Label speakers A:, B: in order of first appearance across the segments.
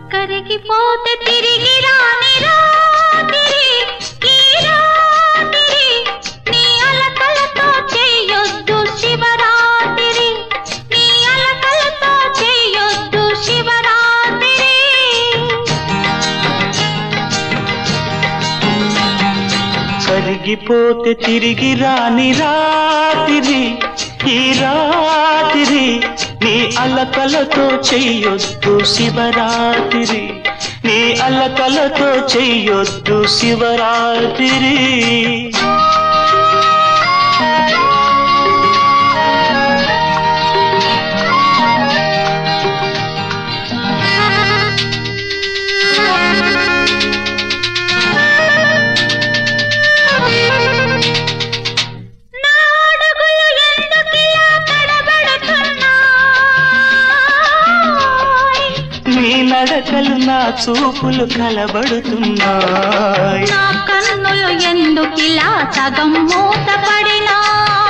A: కరిగిపోతే తిరిగి రాని రాత్రి ఈ రాత్రి నీ అలకలతో చేయొద్దు శివరాత్రి నీ అలకలతో చేయొద్దు శివరాత్రి
B: కరిగిపోతే తిరిగి రాని రాత్రి ఈ రాత్రి నీ అలకలతో చెయ్యొద్దు శివరాత్రి నీ అలకలతో చెయ్యొద్దు శివరాత్రి
A: నా అడుగులు ఎందుకిలా తడబడుతున్నాయి
B: నీ నడకలు నా చూపులు కలబడుతున్నాయి
A: నా కన్నులు ఎందుకిలా సగం మూతపడినాయి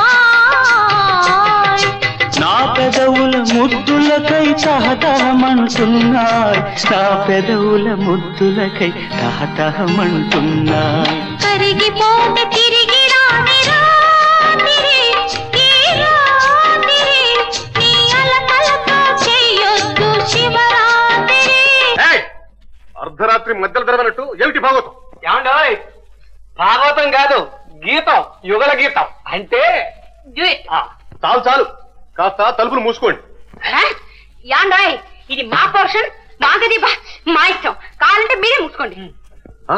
B: నా పెదవుల ముద్దులకై తహతహమంటున్నాయి నా పెదవుల ముద్దులకై తహతహమంటున్నాయి
A: కరిగిపోతే తిరిగి రాని రాత్రి ఈ రాత్రి నీ అలకలతో చేయొద్దు శివరాత్రి
C: ఏయ్! అర్ధరాత్రి మధ్యలో తిరగనట్టు ఏమిటి భాగవతం
D: ఏమండోయ్ భాగవతం కాదు గీతం యుగల గీతం అంటే
C: ఆ, చాలు చాలు కాస్త తలుపులు మూసుకోండి
E: యాండాయ్ ఇది మా పోర్షన్ మాగది బా మా ఇష్టం కావాలంటే మీరే మూసుకోండి
C: ఆ?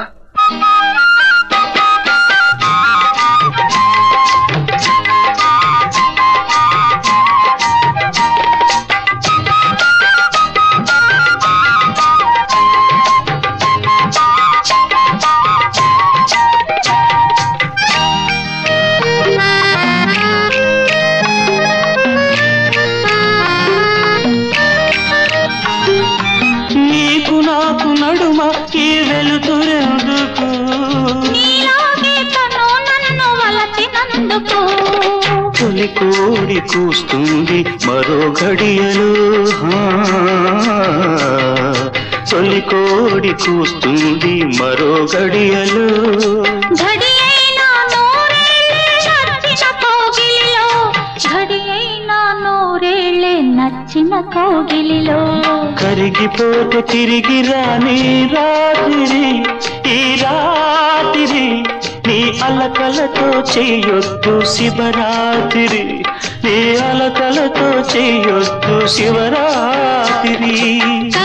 B: నీకు నాకు నడుమ ఈ వెలుతురెందుకు
A: నీలాగే తను నన్ను వలచినందుకు
B: తొలి కోడి కూస్తుంది మరో గడియలు హా. తొలి కోడి కూస్తుంది మరో గడియలు
A: ఘడి అయినా నూరేళ్ళే నచ్చిన కోగిలిలో ఘడి అయినా నూరేళ్ళే నచ్చిన కోగిలిలో
B: కరిగిపోతే తిరిగి రాని రాత్రి ఈ రాత్రి నీ అలకలతో చెయ్యొద్దు శివరాత్రి నీ అలకలతో చెయ్యొద్దు శివరాత్రి